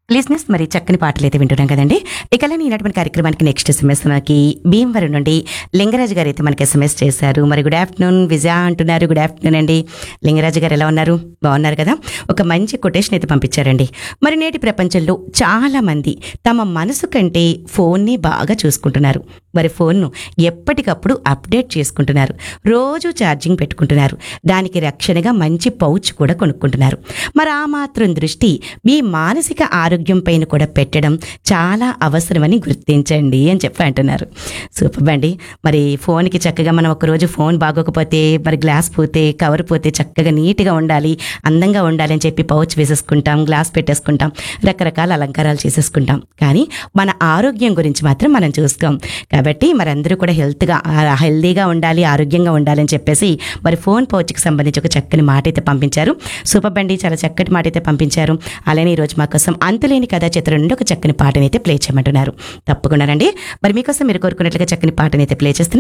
లిజినెస్ మరి చక్కని పాటలు అయితే వింటున్నాం కదండి ఇక ఈనాటి కార్యక్రమానికి నెక్స్ట్ ఎస్ఎంఎస్ మనకి భీమవరం నుండి లింగరాజు గారు అయితే మనకి ఎస్ఎంఎస్ చేశారు మరి గుడ్ ఆఫ్టర్నూన్ విజయ అంటున్నారు గుడ్ ఆఫ్టర్నూన్ అండి లింగరాజు గారు ఎలా ఉన్నారు బాగున్నారు కదా ఒక మంచి కొటేషన్ అయితే పంపించారండి మరి నేటి ప్రపంచంలో చాలా మంది తమ మనసు కంటే ఫోన్ని బాగా చూసుకుంటున్నారు మరి ఫోన్ను ఎప్పటికప్పుడు అప్డేట్ చేసుకుంటున్నారు రోజు ఛార్జింగ్ పెట్టుకుంటున్నారు దానికి రక్షణగా మంచి పౌచ్ కూడా కొనుక్కుంటున్నారు మరి ఆ మాత్రం దృష్టి మీ మానసిక ఆరోగ్యం పైన కూడా పెట్టడం చాలా అవసరమని గుర్తించండి అని చెప్పి అంటున్నారు సూపర్ అండి మరి ఫోన్కి చక్కగా మనం ఒకరోజు ఫోన్ బాగోకపోతే మరి గ్లాస్ పోతే కవర్ పోతే చక్కగా నీట్గా ఉండాలి అందంగా ఉండాలి అని చెప్పి పౌచ్ వేసేసుకుంటాం గ్లాస్ పెట్టేసుకుంటాం రకరకాల అలంకారాలు చేసేసుకుంటాం కానీ మన ఆరోగ్యం గురించి మాత్రం మనం చూసుకోం కాబట్టి మరి అందరూ కూడా హెల్త్గా హెల్దీగా ఉండాలి ఆరోగ్యంగా ఉండాలని చెప్పేసి మరి ఫోన్ పౌచ్కి సంబంధించి ఒక చక్కని మాట అయితే పంపించారు సూపర్ బండి చాలా చక్కటి మాట అయితే పంపించారు అలానే ఈరోజు మా కోసం అంతులేని కథా చిత్రం నుండి ఒక చక్కని పాటనైతే ప్లే చేయమంటున్నారు తప్పకుండా రండి మరి మీకోసం మీరు కోరుకున్నట్లుగా చక్కని పాటనైతే ప్లే చేస్తున్నారు